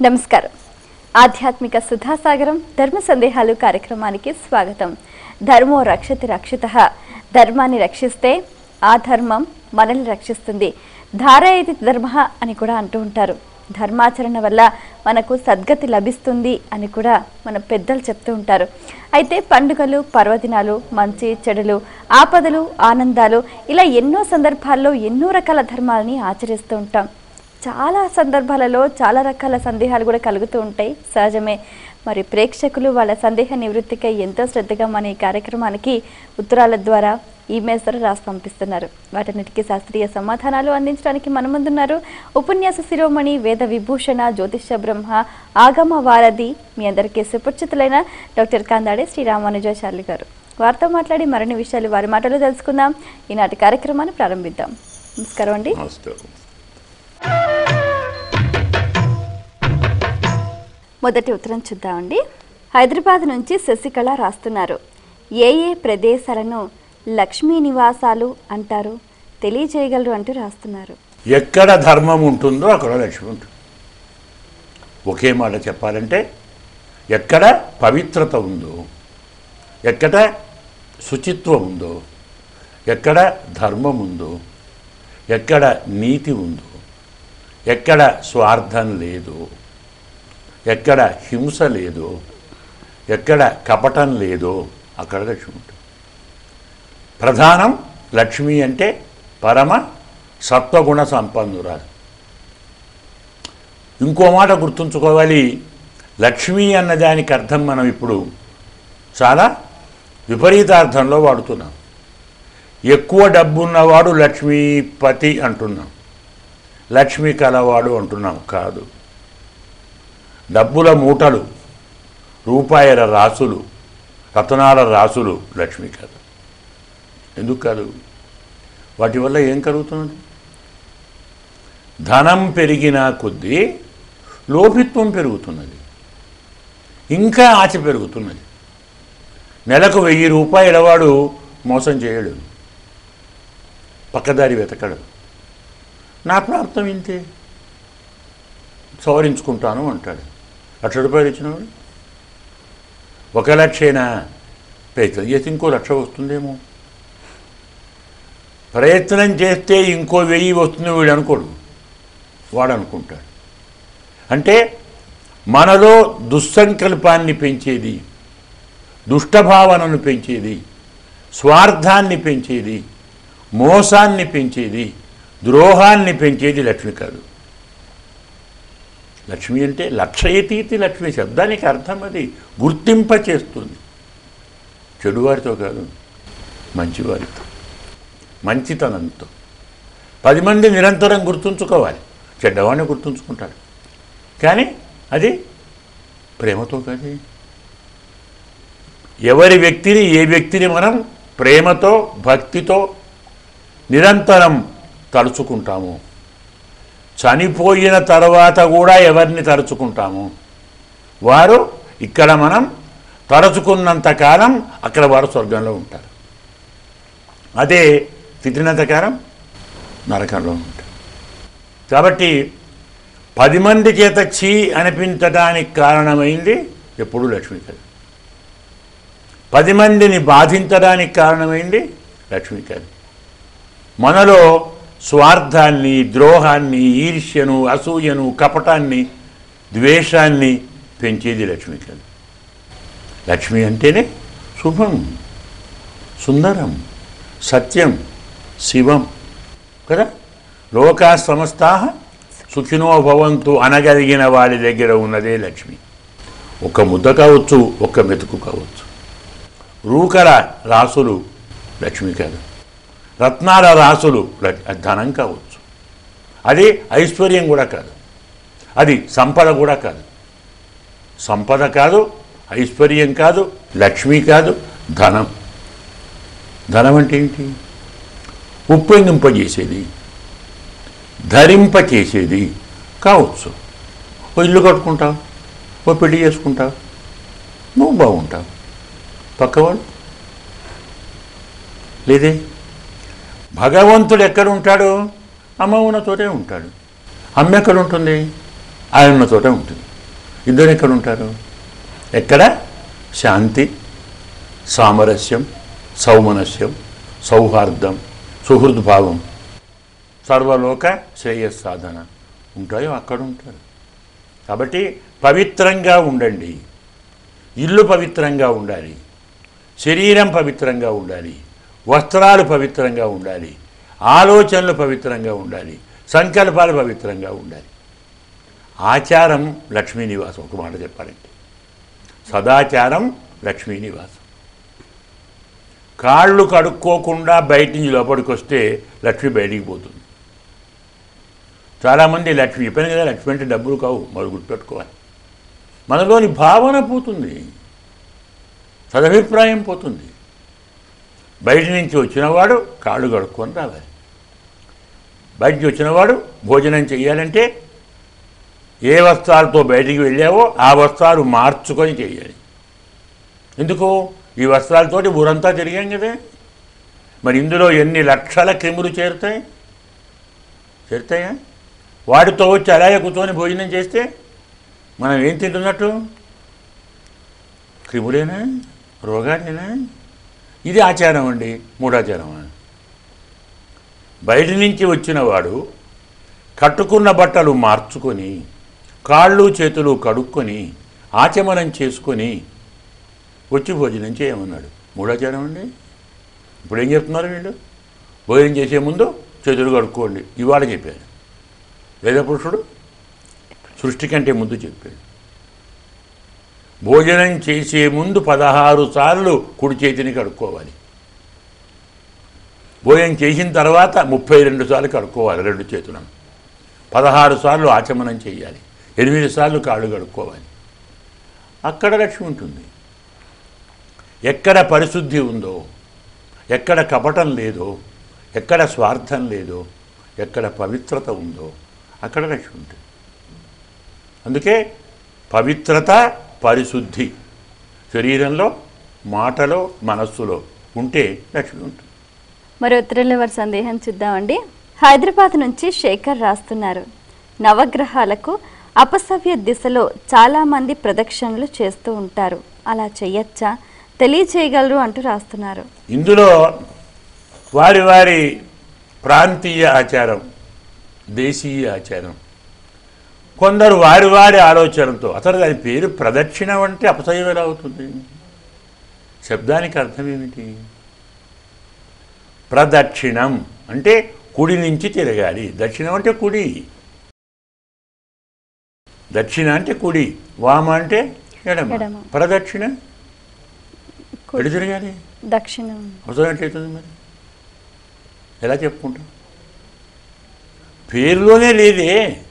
నమస్కారం ఆధ్యాత్మిక సుధాసాగరం ధర్మ సందేహాలు కార్యక్రమానికి స్వాగతం ధర్మో రక్షతి రక్షిత ధర్మాన్ని రక్షిస్తే ఆ ధర్మం మనల్ని రక్షిస్తుంది ధారయతి ధర్మ అని కూడా అంటూ ఉంటారు ధర్మాచరణ వల్ల మనకు సద్గతి లభిస్తుంది అని కూడా మన పెద్దలు చెప్తూ ఉంటారు అయితే పండుగలు పర్వదినాలు మంచి చెడులు ఆపదలు ఆనందాలు ఇలా ఎన్నో సందర్భాల్లో ఎన్నో రకాల ధర్మాలని ఆచరిస్తూ ఉంటాం చాలా సందర్భాలలో చాలా రకాల సందేహాలు కూడా కలుగుతూ ఉంటాయి సహజమే మరి ప్రేక్షకులు వాళ్ళ సందేహ నివృత్తికై ఎంతో శ్రద్ధగా మన ఈ కార్యక్రమానికి ఉత్తరాల ద్వారా ఈమెయిల్స్ ద్వారా రాసి పంపిస్తున్నారు వాటన్నిటికీ శాస్త్రీయ సమాధానాలు అందించడానికి మన ముందున్నారు ఉపన్యాస శిరోమణి వేద విభూషణ జ్యోతిష బ్రహ్మ ఆగమ వారధి మీ అందరికీ సుపరిచితులైన డాక్టర్ కందాడే శ్రీరామానుజాచార్యులు గారు వారితో మాట్లాడి మరిన్ని విషయాలు వారి మాటలో తెలుసుకుందాం ఈనాటి కార్యక్రమాన్ని ప్రారంభిద్దాం నమస్కారం అండి నమస్కారం మొదటి ఉత్తరం చూద్దామండి హైదరాబాద్ నుంచి శశికళ రాస్తున్నారు ఏ ఏ ప్రదేశాలను లక్ష్మీ నివాసాలు అంటారు తెలియజేయగలరు అంటూ రాస్తున్నారు ఎక్కడ ధర్మం ఉంటుందో అక్కడ లక్ష్మి ఉంటుంది ఒకే మాట చెప్పాలంటే ఎక్కడ పవిత్రత ఉందో ఎక్కడ శుచిత్వం ఉందో ఎక్కడ ధర్మం ఉందో ఎక్కడ నీతి ఉందో ఎక్కడ స్వార్థం లేదు ఎక్కడ హింస లేదో ఎక్కడ కపటం లేదో అక్కడ లక్ష్మి ఉంటుంది ప్రధానం లక్ష్మి అంటే పరమ సత్వగుణ సంపన్నురాలు ఇంకో మాట గుర్తుంచుకోవాలి లక్ష్మి అన్న దానికి అర్థం మనం ఇప్పుడు చాలా విపరీతార్థంలో వాడుతున్నాం ఎక్కువ డబ్బు ఉన్నవాడు లక్ష్మీపతి అంటున్నాం లక్ష్మి కలవాడు అంటున్నాం కాదు డబ్బుల మూటలు రూపాయల రాసులు రతనాల రాసులు లక్ష్మి కాదు ఎందుకు కాదు వాటి వల్ల ఏం కలుగుతున్నది ధనం పెరిగిన కొద్దీ లోభిత్వం పెరుగుతున్నది ఇంకా ఆశ పెరుగుతున్నది నెలకు వెయ్యి రూపాయల వాడు మోసం చేయడు పక్కదారి వెతకడు నా ప్రాప్తం ఇంతే సవరించుకుంటాను అంటాడు లక్ష రూపాయలు ఇచ్చినవాడు ఒక లక్షేనా ప్రయత్నం చేసి ఇంకో లక్ష వస్తుందేమో ప్రయత్నం చేస్తే ఇంకో వెయ్యి వస్తుంది వీడు అనుకోడు వాడు అనుకుంటాడు అంటే మనలో దుస్సంకల్పాన్ని పెంచేది దుష్టభావనను పెంచేది స్వార్థాన్ని పెంచేది మోసాన్ని పెంచేది ద్రోహాన్ని పెంచేది లక్ష్మి కాదు లక్ష్మి అంటే లక్షయతీతి లక్ష్మి శబ్దానికి అర్థం అది గుర్తింప చేస్తుంది చెడువారితో కాదు మంచివారితో మంచితనంతో పది మంది నిరంతరం గుర్తుంచుకోవాలి చెడ్డవాడిని గుర్తుంచుకుంటాడు కానీ అది ప్రేమతో కాదు ఎవరి వ్యక్తిని ఏ వ్యక్తిని మనం ప్రేమతో భక్తితో నిరంతరం తలుచుకుంటాము చనిపోయిన తర్వాత కూడా ఎవరిని తలుచుకుంటాము వారు ఇక్కడ మనం తలుచుకున్నంత కాలం అక్కడ వారు స్వర్గంలో ఉంటారు అదే తిట్టినంత కాలం నరకంలో ఉంటారు కాబట్టి పది మంది చేత చీ అనిపించడానికి కారణమైంది ఎప్పుడు లక్ష్మీకరి పది మందిని బాధించడానికి కారణమైంది లక్ష్మీకరి మనలో స్వార్థాన్ని ద్రోహాన్ని ఈర్ష్యను అసూయను కపటాన్ని ద్వేషాన్ని పెంచేది లక్ష్మీకరి లక్ష్మి అంటేనే శుభం సుందరం సత్యం శివం కదా లోకా సమస్తా సుఖినో భవంతు అనగలిగిన వాడి దగ్గర ఉన్నదే లక్ష్మి ఒక ముద్ద కావచ్చు ఒక మెతుకు కావచ్చు రూకల రాసులు లక్ష్మి కాదు రత్నాల రాసులు ల- ధనం కావచ్చు అది ఐశ్వర్యం కూడా కాదు అది సంపద కూడా కాదు సంపద కాదు ఐశ్వర్యం కాదు లక్ష్మి కాదు ధనం ధనం అంటే ఏంటి ఉప్పొంగింపజేసేది ధరింపచేసేది కావచ్చు ఓ ఇల్లు కట్టుకుంటావు ఓ పెళ్లి చేసుకుంటావు నువ్వు బాగుంటావు పక్కవాడు లేదే భగవంతుడు ఎక్కడ ఉంటాడు అమ్మ ఉన్నతోటే ఉంటాడు అమ్మ ఎక్కడ ఉంటుంది ఆయన ఉన్నతోటే ఉంటుంది ఇద్దరు ఎక్కడ ఉంటారు ఎక్కడ శాంతి సామరస్యం సౌమనస్యం సౌహార్దం సుహృద్భావం సర్వలోక శ్రేయస్ సాధన ఉంటాయో అక్కడ ఉంటారు కాబట్టి పవిత్రంగా ఉండండి ఇల్లు పవిత్రంగా ఉండాలి శరీరం పవిత్రంగా ఉండాలి వస్త్రాలు పవిత్రంగా ఉండాలి ఆలోచనలు పవిత్రంగా ఉండాలి సంకల్పాలు పవిత్రంగా ఉండాలి ఆచారం లక్ష్మీ నివాసం ఒక మాట చెప్పాలంటే సదాచారం లక్ష్మీ నివాసం కాళ్ళు కడుక్కోకుండా బయట నుంచి లోపలికి వస్తే లక్ష్మి బయటికి పోతుంది చాలామంది లక్ష్మి చెప్పాను కదా లక్ష్మి అంటే డబ్బులు కావు మరి గుర్తుపెట్టుకోవాలి మనలోని భావన పోతుంది సదభిప్రాయం పోతుంది బయట నుంచి వచ్చినవాడు కాళ్ళు కడుక్కొని రావాలి బయటికి వచ్చినవాడు భోజనం చేయాలంటే ఏ వస్త్రాలతో బయటికి వెళ్ళావో ఆ వస్త్రాలు మార్చుకొని చేయాలి ఎందుకు ఈ వస్త్రాలతోటి ఊరంతా తిరిగాం కదా మరి ఇందులో ఎన్ని లక్షల క్రిములు చేరుతాయి చేరుతాయా వాటితో వచ్చి అలాగే కూర్చొని భోజనం చేస్తే మనం ఏం తింటున్నట్టు క్రిములేనా రోగాలేనా ఇది ఆచారం అండి మూడాచారమా బయట నుంచి వచ్చిన వాడు కట్టుకున్న బట్టలు మార్చుకొని కాళ్ళు చేతులు కడుక్కొని ఆచమనం చేసుకొని వచ్చి భోజనం చేయమన్నాడు మూడాచారం అండి ఇప్పుడు ఏం చెప్తున్నారు వీళ్ళు భోజనం చేసే ముందు చేతులు కడుక్కోండి ఇవాళ చెప్పారు వేదపురుషుడు సృష్టి కంటే ముందు చెప్పాడు భోజనం చేసే ముందు పదహారు సార్లు కుడి చేతిని కడుక్కోవాలి భోజనం చేసిన తర్వాత ముప్పై రెండు సార్లు కడుక్కోవాలి రెండు చేతులను పదహారు సార్లు ఆచమనం చేయాలి ఎనిమిది సార్లు కాళ్ళు కడుక్కోవాలి అక్కడ లక్ష్మి ఉంటుంది ఎక్కడ పరిశుద్ధి ఉందో ఎక్కడ కపటం లేదో ఎక్కడ స్వార్థం లేదో ఎక్కడ పవిత్రత ఉందో అక్కడ లక్ష్మి ఉంటుంది అందుకే పవిత్రత పరిశుద్ధి శరీరంలో మాటలో మనస్సులో ఉంటే లక్ష్మి ఉంటుంది మరి ఉత్తరంలో వారి సందేహం చూద్దామండి హైదరాబాద్ నుంచి శేఖర్ రాస్తున్నారు నవగ్రహాలకు అపసవ్య దిశలో చాలా మంది ప్రదక్షిణలు చేస్తూ ఉంటారు అలా చెయ్యొచ్చా తెలియచేయగలరు అంటూ రాస్తున్నారు ఇందులో వారి వారి ప్రాంతీయ ఆచారం దేశీయ ఆచారం కొందరు వారి వారి ఆలోచనతో అసలు దాని పేరు ప్రదక్షిణం అంటే అపసయం ఎలా అవుతుంది శబ్దానికి అర్థం ఏమిటి ప్రదక్షిణం అంటే కుడి నుంచి తిరగాలి దక్షిణం అంటే కుడి దక్షిణ అంటే కుడి వామ అంటే ఎడమ ఎడమ. ప్రదక్షిణ కుడి. ఎడు తిరగాలి దక్షిణం అవసరం ఎట్లయితుంది మరి ఎలా చెప్పుకుంటాం పేరులోనే లేదే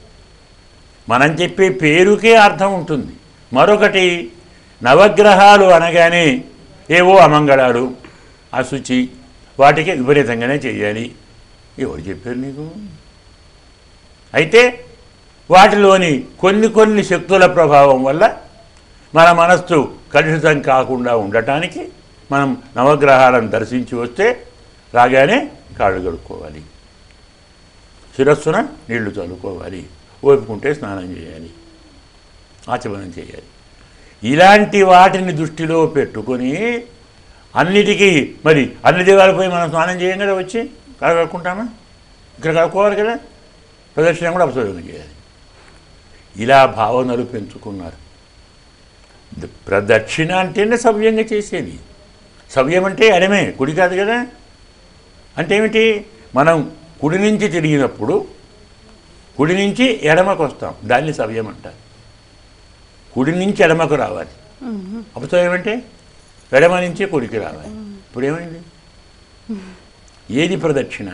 మనం చెప్పే పేరుకే అర్థం ఉంటుంది మరొకటి నవగ్రహాలు అనగానే ఏవో అమంగళాలు అశుచి వాటికి విపరీతంగానే చేయాలి ఎవరు చెప్పారు నీకు అయితే వాటిలోని కొన్ని కొన్ని శక్తుల ప్రభావం వల్ల మన మనస్సు కలుషితం కాకుండా ఉండటానికి మనం నవగ్రహాలను దర్శించి వస్తే రాగానే కాళ్ళు కడుక్కోవాలి శిరస్సున నీళ్లు చల్లుకోవాలి ఓపుకుంటే స్నానం చేయాలి ఆచమనం చేయాలి ఇలాంటి వాటిని దృష్టిలో పెట్టుకొని అన్నిటికీ మరి అన్ని దేవాలపై మనం స్నానం చేయం కదా వచ్చి కాడ కడుక్కుంటామా ఇక్కడ కడుక్కోవాలి కదా ప్రదక్షిణ కూడా అపసయోగం చేయాలి ఇలా భావనలు పెంచుకున్నారు ద- ప్రదక్షిణ అంటేనే సవ్యంగా చేసేది సవ్యం అంటే ఎడమే కుడి కాదు కదా అంటే ఏమిటి మనం కుడి నుంచి తిరిగినప్పుడు కుడి నుంచి ఎడమకు వస్తాం దాన్ని సవ్యం అంటారు కుడి నుంచి ఎడమకు రావాలి అప్పుడు ఏమంటే ఎడమ నుంచి కుడికి రావాలి ఇప్పుడు ఏమైంది ఏది ప్రదక్షిణ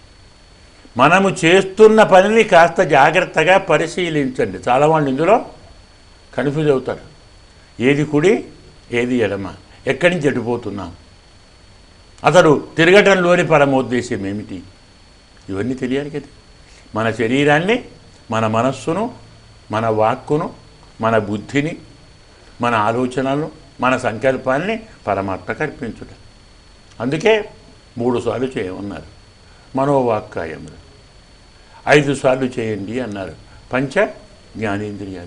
మనము చేస్తున్న పనిని కాస్త జాగ్రత్తగా పరిశీలించండి చాలా వాళ్ళు ఇందులో కన్ఫ్యూజ్ అవుతారు ఏది కుడి ఏది ఎడమ ఎక్కడి నుంచి ఎడిపోతున్నాం అసలు తిరగటంలోని పరమోద్దేశం ఏమిటి ఇవన్నీ తెలియాలి కదా మన శరీరాన్ని మన మనస్సును మన వాక్కును మన బుద్ధిని మన ఆలోచనలను మన సంకల్పాన్ని పరమాత్మకు అర్పించుట అందుకే మూడు సార్లు చేయమన్నారు మనోవాక్కాయములు ఐదు సార్లు చేయండి అన్నారు పంచ జ్ఞానేంద్రియాలు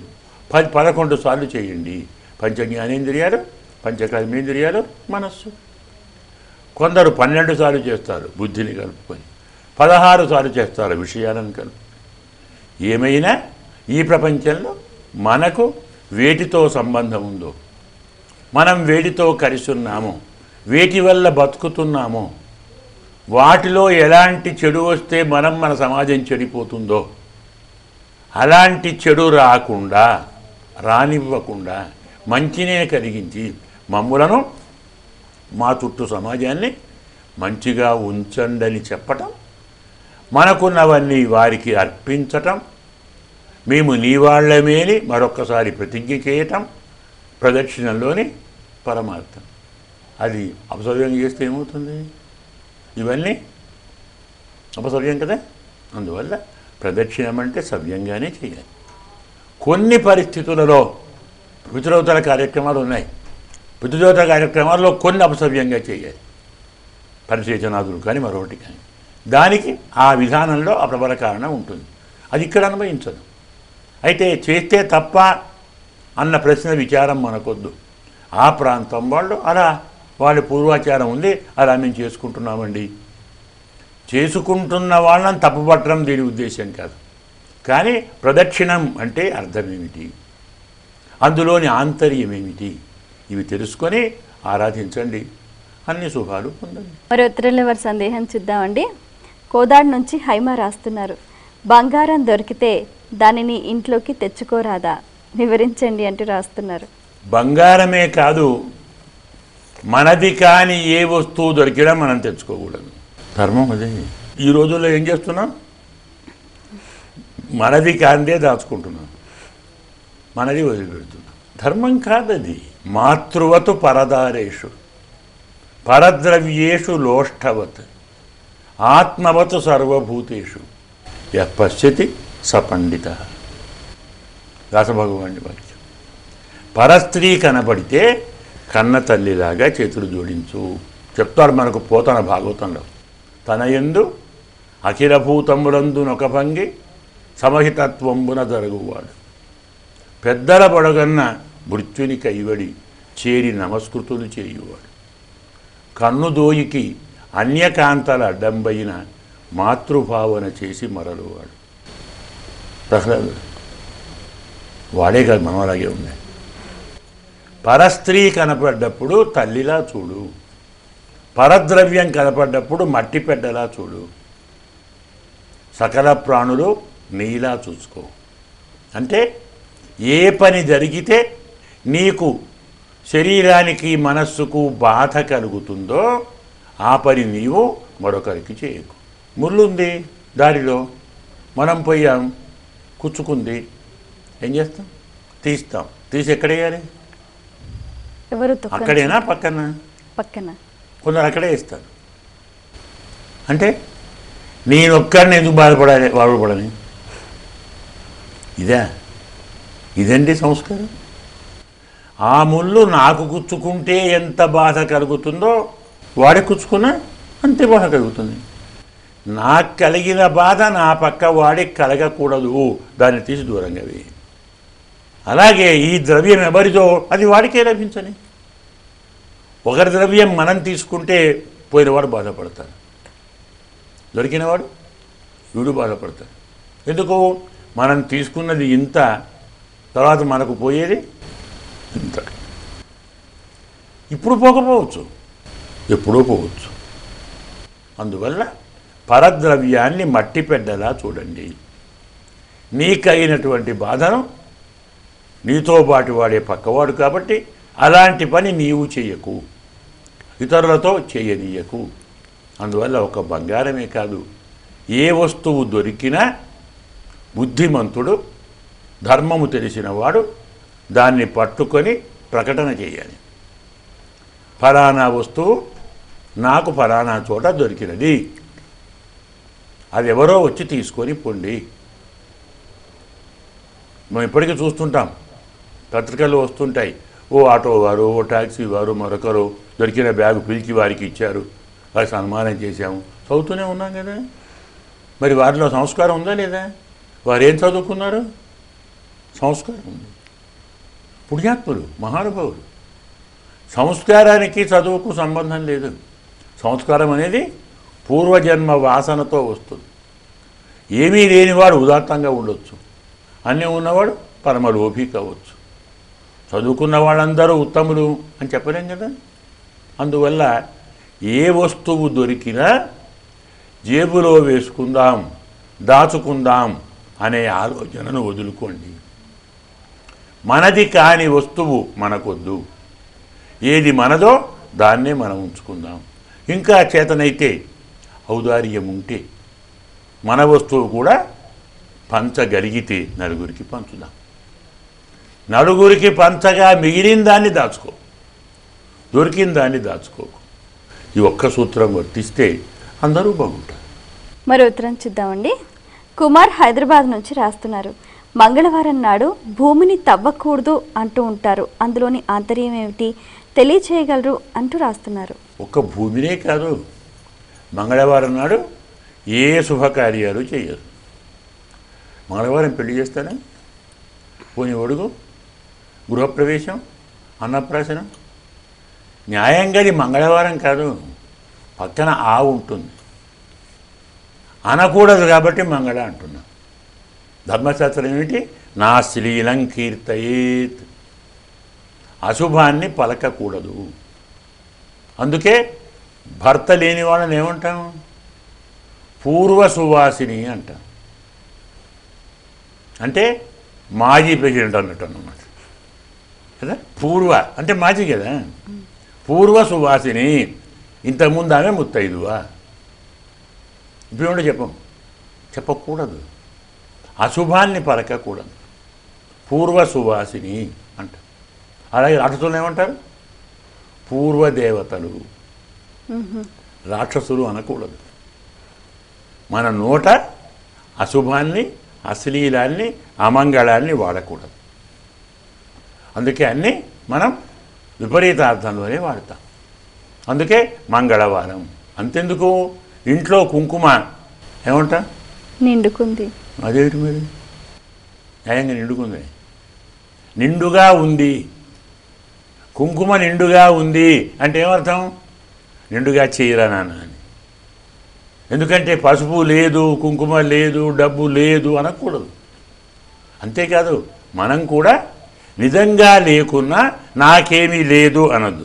పది పదకొండు సార్లు చేయండి పంచ జ్ఞానేంద్రియాలు పంచ కర్మేంద్రియాలు మనస్సు కొందరు పన్నెండు సార్లు చేస్తారు బుద్ధిని కలుపుకొని పదహారు సార్లు చేస్తారు విషయాలను కలుపు ఏమైనా ఈ ప్రపంచంలో మనకు వేటితో సంబంధం ఉందో మనం వేటితో కలిసి ఉన్నామో వేటి వల్ల బతుకుతున్నామో వాటిలో ఎలాంటి చెడు వస్తే మనం మన సమాజం చెడిపోతుందో అలాంటి చెడు రాకుండా రానివ్వకుండా మంచినే కలిగించి మమ్ములను మా చుట్టూ సమాజాన్ని మంచిగా ఉంచండని చెప్పటం మనకున్నవన్నీ వారికి అర్పించటం మేము నీ వాళ్ళమేని మరొక్కసారి ప్రతిజ్ఞ చేయటం ప్రదక్షిణంలోని పరమార్థం అది అపసవ్యం చేస్తే ఏమవుతుంది ఇవన్నీ అపసవ్యం కదా అందువల్ల ప్రదక్షిణం అంటే సవ్యంగానే చేయాలి కొన్ని పరిస్థితులలో పితృదేవతల కార్యక్రమాలు ఉన్నాయి పితృదేవతల కార్యక్రమాల్లో కొన్ని అపసవ్యంగా చేయాలి పరిచేచనాదులు కానీ మరొకటి కానీ దానికి ఆ విధానంలో ఆ ప్రబల కారణం ఉంటుంది అది ఇక్కడ అనుభవించదు అయితే చేస్తే తప్ప అన్న ప్రశ్న విచారం మనకొద్దు ఆ ప్రాంతం వాళ్ళు అలా వాళ్ళ పూర్వాచారం ఉంది అలా మేము చేసుకుంటున్నామండి చేసుకుంటున్న వాళ్ళని తప్పుపట్టడం దీని ఉద్దేశం కాదు కానీ ప్రదక్షిణం అంటే అర్థం ఏమిటి అందులోని ఆంతర్యం ఏమిటి ఇవి తెలుసుకొని ఆరాధించండి అన్ని శుభాలు పొందండి మరి ఉత్తరంలో వారి సందేహం చూద్దామండి కోదాడ్ నుంచి హైమ రాస్తున్నారు బంగారం దొరికితే దానిని ఇంట్లోకి తెచ్చుకోరాదా వివరించండి అంటూ రాస్తున్నారు బంగారమే కాదు మనది కాని ఏ వస్తువు దొరికినా మనం తెచ్చుకోకూడదు ధర్మం అదే ఈ రోజుల్లో ఏం చేస్తున్నాం మనది కాందే దాచుకుంటున్నాం మనది వదిలిపెడుతున్నాం ధర్మం కాదది మాతృవతు పరదారేషు పరద్రవ్యేషు లోష్టవత్ ఆత్మవతు సర్వభూతేషు యః పశ్యతి సపండిత దాసభగవాని వాక్యం పరస్త్రీ కనబడితే కన్న తల్లిలాగా చేతులు జోడించు చెప్తాడు మనకు పోతన భాగవతంలో తన ఎందు అఖిలభూతములందునొక భంగి సమహితత్వంబున జరుగువాడు పెద్దల పొడగన్న మృత్యుని కైవడి చేరి నమస్కృతులు చేయువాడు కన్నుదోయికి అన్యకాంతల అడ్డంబైన మాతృభావన చేసి మరలువాడు ప్రహ్లాదుడు వాడే కాదు మనం అలాగే ఉంది పరస్త్రీ కనపడ్డప్పుడు తల్లిలా చూడు పరద్రవ్యం కనపడ్డప్పుడు మట్టి పెద్దలా చూడు సకల ప్రాణులు నీలా చూసుకో అంటే ఏ పని జరిగితే నీకు శరీరానికి మనస్సుకు బాధ కలుగుతుందో ఆ పని నీవు మరొకరికి చేయకు ముళ్ళుంది దారిలో మనం పోయాం కుచ్చుకుంది ఏం చేస్తాం తీస్తాం తీసి ఎక్కడేయాలి ఎవరు తొక్కని అక్కడేనా పక్కన పక్కన కొందరు అక్కడే ఇస్తారు అంటే నేను ఒక్కడిని ఎందుకు బాధపడాలి బాధపడని ఇదా ఇదండి సంస్కారం ఆ ముళ్ళు నాకు గుచ్చుకుంటే ఎంత బాధ కలుగుతుందో వాడి గుచ్చుకున్నా అంతే బాధ కలుగుతుంది నాకు కలిగిన బాధ నా పక్క వాడికి కలగకూడదు దాన్ని తీసి దూరంగా వేయి అలాగే ఈ ద్రవ్యం ఎవరిదో అది వాడికే లభించని ఒకరి ద్రవ్యం మనం తీసుకుంటే పోయినవాడు బాధపడతాడు దొరికినవాడు వీడు బాధపడతాడు ఎందుకు మనం తీసుకున్నది ఇంత తర్వాత మనకు పోయేది ఇంత ఇప్పుడు పోకపోవచ్చు ఎప్పుడూ పోవచ్చు అందువల్ల పరద్రవ్యాన్ని మట్టి పెద్దలా చూడండి నీకైనటువంటి బాధను నీతో పాటు వాడే పక్కవాడు కాబట్టి అలాంటి పని నీవు చేయకు ఇతరులతో చేయనీయకు అందువల్ల ఒక బంగారమే కాదు ఏ వస్తువు దొరికినా బుద్ధిమంతుడు ధర్మము తెలిసినవాడు దాన్ని పట్టుకొని ప్రకటన చేయాలి ఫలానా వస్తువు నాకు ఫలానా చోట దొరికినది అది ఎవరో వచ్చి తీసుకొని పొండి మనం ఇప్పటికీ చూస్తుంటాం పత్రికలు వస్తుంటాయి ఓ ఆటో వారు ఓ ట్యాక్సీ వారు మరొకరు దొరికిన బ్యాగు పిలిచి వారికి ఇచ్చారు వారికి సన్మానం చేశాము చదువుతూనే ఉన్నాం కదా మరి వారిలో సంస్కారం ఉందా లేదా వారు ఏం చదువుకున్నారు సంస్కారం ఉంది పుణ్యాత్ములు మహానుభావులు సంస్కారానికి చదువుకు సంబంధం లేదు సంస్కారం అనేది పూర్వజన్మ వాసనతో వస్తుంది ఏమీ లేనివాడు ఉదాత్తంగా ఉండొచ్చు అన్నీ ఉన్నవాడు పరమలోభి కావచ్చు చదువుకున్న వాళ్ళందరూ ఉత్తములు అని చెప్పలేం కదా అందువల్ల ఏ వస్తువు దొరికినా జేబులో వేసుకుందాం దాచుకుందాం అనే ఆలోచనను వదులుకోండి మనది కాని వస్తువు మనకొద్దు ఏది మనదో దాన్నే మనం ఉంచుకుందాం ఇంకా చేతనైతే ఔదార్యం ఉంటే మన వస్తువు కూడా పంచగలిగితే నలుగురికి పంచుదాం నలుగురికి పంచగా మిగిలిన దాన్ని దాచుకో దొరికిన దాన్ని దాచుకోకు ఈ ఒక్క సూత్రం వర్తిస్తే అందరూ బాగుంటారు మరో ఉత్తరం చూద్దామండి కుమార్ హైదరాబాద్ నుంచి రాస్తున్నారు మంగళవారం నాడు భూమిని తవ్వకూడదు అంటూ ఉంటారు అందులోని ఆంతర్యం ఏమిటి తెలియచేయగలరు అంటూ రాస్తున్నారు ఒక్క భూమినే కాదు మంగళవారం నాడు ఏ శుభకార్యాలు చేయరు మంగళవారం పెళ్లి చేస్తారా పోని ఒడుగు గృహప్రవేశం అన్నప్రాసనం న్యాయంగా ఇది మంగళవారం కాదు పక్కన ఆ ఉంటుంది అనకూడదు కాబట్టి మంగళ అంటున్నా ధర్మశాస్త్రం ఏమిటి నా శ్లీలం కీర్తయేత్ అశుభాన్ని పలకకూడదు అందుకే భర్త లేని వాళ్ళని ఏమంటాం పూర్వ సువాసిని అంటాం అంటే మాజీ ప్రెసిడెంట్ అన్నట్టు అన్నమాట కదా పూర్వ అంటే మాజీ కదా పూర్వ సువాసిని ఇంతకుముందు ఆమె ముత్తైదువా ఇప్పుడు ఏమిటో చెప్పం చెప్పకూడదు అశుభాన్ని పలకకూడదు పూర్వ సువాసిని అంట అలాగే రాక్షసులు ఏమంటారు పూర్వదేవతలు రాక్షసులు అనకూడదు మన నోట అశుభాన్ని అశ్లీలాన్ని అమంగళాన్ని వాడకూడదు అందుకే అన్నీ మనం విపరీతార్థంలోనే వాడతాం అందుకే మంగళవారం అంతెందుకు ఇంట్లో కుంకుమ ఏమంటా నిండుకుంది అదేమిటి మరి న్యాయంగా నిండుకుంది నిండుగా ఉంది కుంకుమ నిండుగా ఉంది అంటే ఏమర్థం నిండుగా చేయరా నాన్న అని ఎందుకంటే పసుపు లేదు కుంకుమ లేదు డబ్బు లేదు అనకూడదు అంతేకాదు మనం కూడా నిజంగా లేకున్నా నాకేమీ లేదు అనద్దు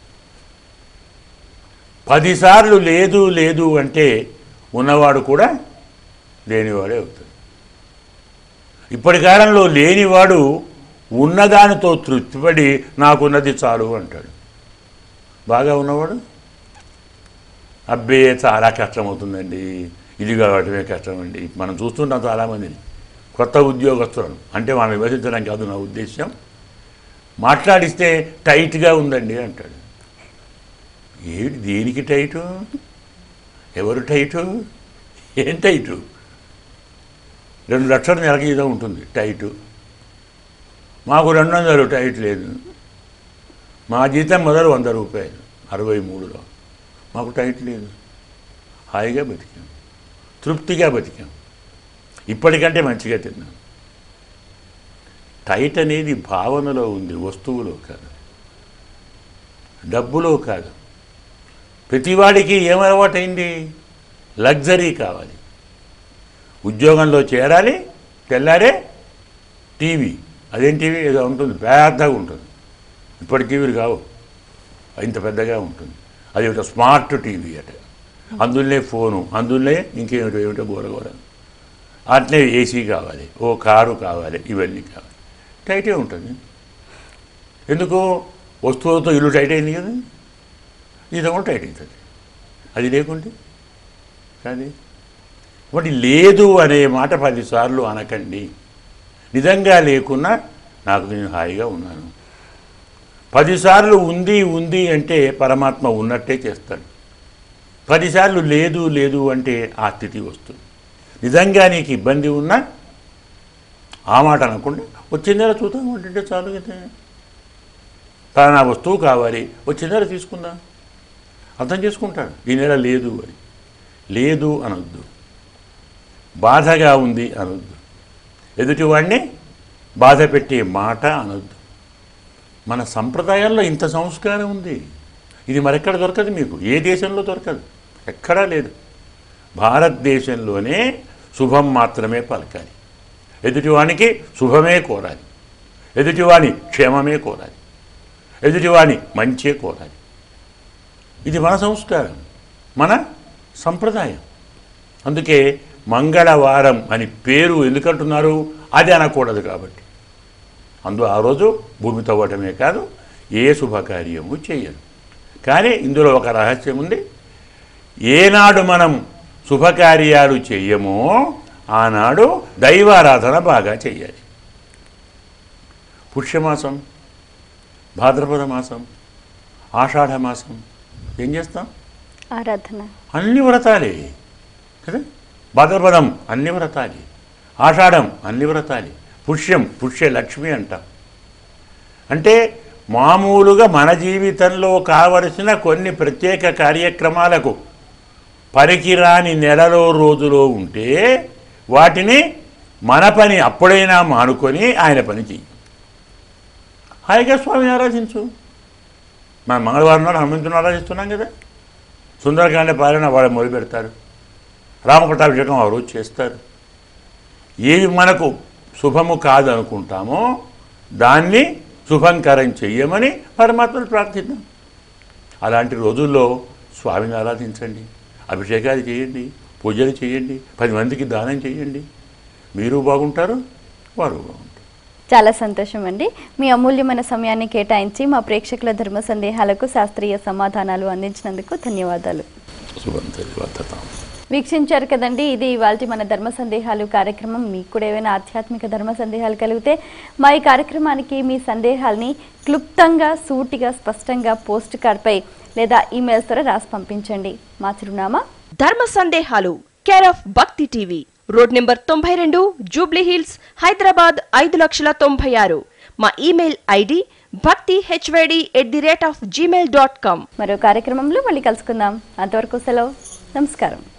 పదిసార్లు లేదు లేదు అంటే ఉన్నవాడు కూడా లేనివాడే అవుతాడు ఇప్పటి కాలంలో లేనివాడు ఉన్నదానితో తృప్తిపడి నాకున్నది చాలు అంటాడు బాగా ఉన్నవాడు అబ్బే చాలా కష్టమవుతుందండి ఇది కావటమే కష్టం అండి మనం చూస్తుంటాం చాలామందిని కొత్త ఉద్యోగస్తులను అంటే మనం విభజించడం కాదు నా ఉద్దేశం మాట్లాడిస్తే టైట్గా ఉందండి అంటాడు ఏమిటి దేనికి టైటు ఎవరు టైటు ఏం టైటు రెండు లక్షల నెలకి ఏదో ఉంటుంది టైటు మాకు రెండు వందలు టైట్ లేదు మా జీతం మొదలు వంద రూపాయలు అరవై మూడులో మాకు టైట్ లేదు హాయిగా బతికాం తృప్తిగా బతికాం ఇప్పటికంటే మంచిగా తిన్నాం టైట్ అనేది భావనలో ఉంది వస్తువులో కాదు డబ్బులో కాదు ప్రతివాడికి ఏమలవాటైంది లగ్జరీ కావాలి ఉద్యోగంలో చేరాలి తెల్లారే టీవీ అదేం టీవీ ఏదో ఉంటుంది పెద్దగా ఉంటుంది ఇప్పటి టీవీలు కావు ఇంత పెద్దగా ఉంటుంది అది ఒక స్మార్ట్ టీవీ అట అందులోనే ఫోను అందులోనే ఇంకేమిటో ఏమిటో గోరగోర అట్లే ఏసీ కావాలి ఓ కారు కావాలి ఇవన్నీ కావాలి టైటే ఉంటుంది ఎందుకు వస్తువులతో ఇల్లు టైట్ అయింది కదా ఇది కూడా టైట్ అవుతుంది అది లేకుంటే కానీ కాబట్టి లేదు అనే మాట పదిసార్లు అనకండి నిజంగా లేకున్నా నాకు నేను హాయిగా ఉన్నాను పదిసార్లు ఉంది ఉంది అంటే పరమాత్మ ఉన్నట్టే చేస్తాడు పదిసార్లు లేదు లేదు అంటే ఆ స్థితి వస్తుంది నిజంగా నీకు ఇబ్బంది ఉన్నా ఆ మాట అనకుండా వచ్చిన నెల చూద్దాం అంటే చాలు కదా పలానా వస్తువు కావాలి వచ్చిన నెల తీసుకుందాం అర్థం చేసుకుంటాడు ఈ నెల లేదు అని లేదు అనొద్దు బాధగా ఉంది అనొద్దు ఎదుటివాడిని బాధ పెట్టే మాట అనొద్దు మన సంప్రదాయాల్లో ఇంత సంస్కారం ఉంది ఇది మరెక్కడ దొరకదు మీకు ఏ దేశంలో దొరకదు ఎక్కడా లేదు భారతదేశంలోనే శుభం మాత్రమే పలకాలి ఎదుటివానికి శుభమే కోరాలి ఎదుటివాని క్షేమమే కోరాలి ఎదుటివాని మంచే కోరాలి ఇది మన సంస్కారం మన సంప్రదాయం అందుకే మంగళవారం అని పేరు ఎందుకంటున్నారు అది అనకూడదు కాబట్టి అందు ఆ రోజు భూమి తవ్వటమే కాదు ఏ శుభకార్యము చేయరు కానీ ఇందులో ఒక రహస్యం ఉంది ఏనాడు మనం శుభకార్యాలు చెయ్యమో ఆనాడు దైవారాధన బాగా చెయ్యాలి పుష్యమాసం భాద్రపద మాసం ఆషాఢ మాసం ఏం చేస్తాం ఆరాధన అన్ని వ్రతాలే కదా భాద్రపదం అన్ని వ్రతాలే ఆషాఢం అన్ని వ్రతాలే పుష్యం పుష్య లక్ష్మి అంటాం అంటే మామూలుగా మన జీవితంలో కావలసిన కొన్ని ప్రత్యేక కార్యక్రమాలకు పరికిరాని నెలలో రోజులో ఉంటే వాటిని మన పని అప్పుడైనా మానుకొని ఆయన పని చెయ్యి హాయిగా స్వామిని ఆరాధించు మనం మంగళవారం నాడు హనుమంతుని ఆరాధిస్తున్నాం కదా సుందరకాండ పాలన వాళ్ళు మొదలు పెడతారు రామపట్టాభిషేకం ఆ రోజు చేస్తారు ఏది మనకు శుభము కాదనుకుంటామో దాన్ని శుభంకరం చెయ్యమని పరమాత్మను ప్రార్థిద్దాం అలాంటి రోజుల్లో స్వామిని ఆరాధించండి అభిషేకాలు చేయండి పూజలు చేయండి పది మందికి దానం చేయండి మీరు బాగుంటారు వారు బాగుంటారు చాలా సంతోషం అండి మీ అమూల్యమైన సమయాన్ని కేటాయించి మా ప్రేక్షకుల ధర్మ సందేహాలకు శాస్త్రీయ సమాధానాలు అందించినందుకు ధన్యవాదాలు శుభంతరి వర్ధతాం వీక్షించారు కదండి ఇది ఇవాళ మన ధర్మ సందేహాలు కార్యక్రమం మీకు కూడా ఏమైనా ఆధ్యాత్మిక ధర్మ సందేహాలు కలిగితే మా ఈ కార్యక్రమానికి మీ సందేహాల్ని క్లుప్తంగా సూటిగా స్పష్టంగా పోస్ట్ కార్డ్పై లేదా ఈమెయిల్స్ ద్వారా రాసి పంపించండి మా చిరునామా ధర్మ సందేహాలు care of Bhakti TV road number తొంభై రెండు జూబ్లీ హిల్స్ హైదరాబాద్ ఐదు లక్షల తొంభై ఆరు మా email ID Bhakti HYD at the rate of Gmail dot com మరో కార్యక్రమంలో మళ్ళీ కలుసుకుందాం అంతవరకు సెలవు నమస్కారం